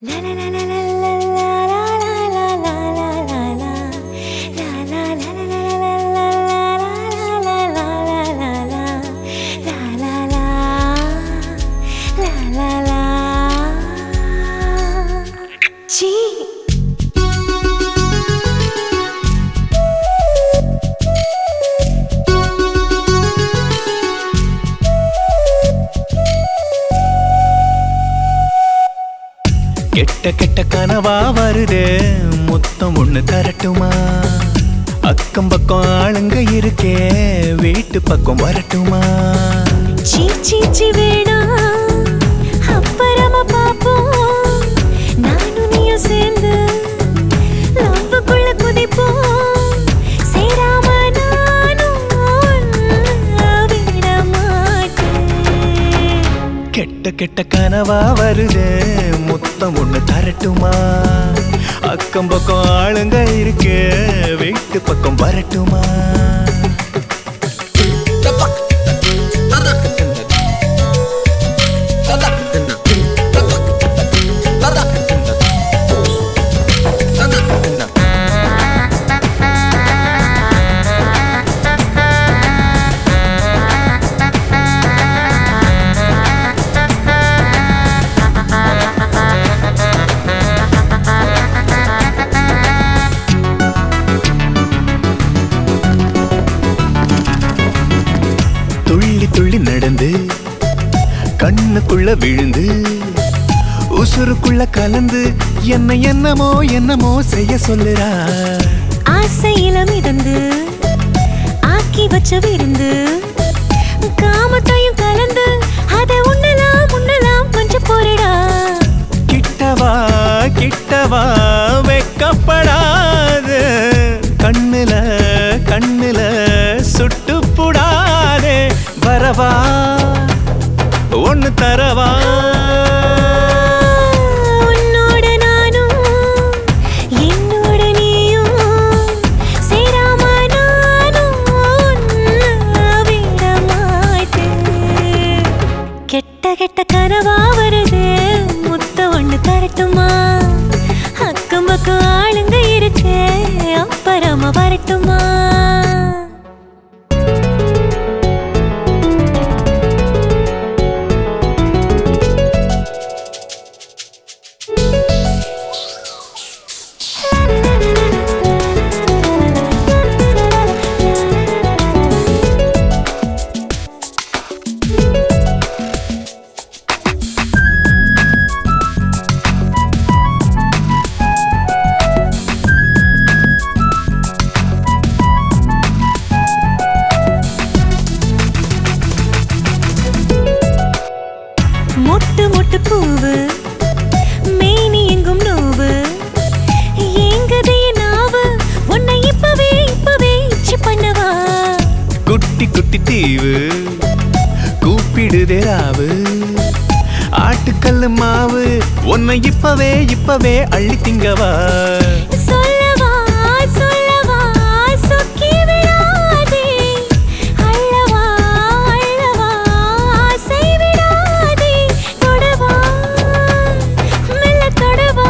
ச்சீ கெட்ட கெட்ட கனவா வருதே முத்தம் ஒண்ணு தரட்டுமா அக்கம் பக்கம் ஆளுங்க இருக்கே வீட்டு பக்கம் வரட்டுமா சீ சீ சீ வேணாம் அப்புறமா பாப்போம் நானும் நீயும் சேர்ந்து லவ்வுக்குள்ள குதிப்போம் சேராம நானும் உன்னை விட மாட்டேன் கெட்ட கெட்ட கனவா வருதே முத்தம் ஒண்ணு தரட்டுமா அக்கம் பக்கம் ஆளுங்க இருக்கே வீட்டு பக்கம் வரட்டுமா துள்ளி துள்ளி நடந்து கண்ணுக்குள்ள விழுந்து உசுருக்குள்ள கலந்து என்ன என்னமோ என்னமோ செய்ய சொல்லுறா ஆசையில மிதந்து ஆக்கி வச்ச விருந்து காமத்தையும் கலந்து அதை உண்ணலாம் உண்ணலாம் கொஞ்சம் போறடா கிட்டவா கிட்டவா வெக்கப்படாது கண்ணுல கண்ணுல சுட்டு புடாதே வரவா ஒன்னு தரவா உன்னோட நானும் என்னோட நீயும் சேராம நானும் உன்னை விட மாட்டேன் கெட்ட கெட்ட கனவா வருது முத்த ஒண்ணு தரட்டுமா அக்கம் பக்கம் ஆளுங்க இருக்கு அப்புறமா வரட்டுமா மொட்டு மொட்டு பூவு மேனி எங்கும் நோவு ஏங்கதைய நாவு உன்னை இப்பவே இப்பவே இச்சி பண்ணவா குட்டி குட்டி தீவு கூப்பிடுதே ராவு ஆட்டுக்கல்லு மாவு உன்னை இப்பவே இப்பவே அள்ளி திங்கவா சொல்லவா சொல்லவா சொக்கி விடாதே அள்ளவா அள்ளவா ஆசை விடாதே தொடவா மெல்ல தொடவா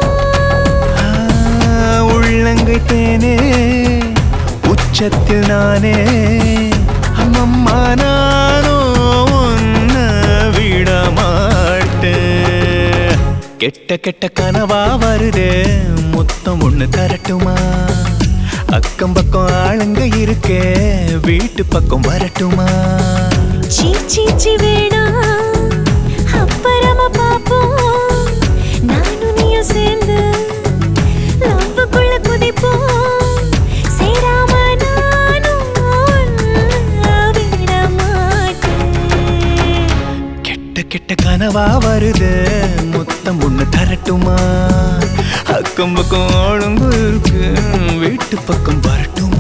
ஆ, உள்ளங்கை தேனே உச்சத்தில் நானே அம்மம்மா நானோ உன்னை விட மாட்டேன் கெட்ட கெட்ட கனவா வருதே முத்தம் ஒண்ணு தரட்டுமா அக்கம் பக்கம் ஆளுங்க இருக்கே வீட்டு பக்கம் வரட்டுமா சீ சீ சீ வேணாம் அப்புறமா பாப்போம் நானும் நீயும் சேர்ந்து லவ்வுக்குள்ள குதிப்போம் சேராம நானும் உன்னை விட மாட்டேன் கெட்ட கெட்ட கனவா வருது முத்தம் ஒண்ணு தரட்டுமா அக்கம் பக்கம் ஆளுங்க இருக்கு வீட்டு பக்கம் வரட்டுமா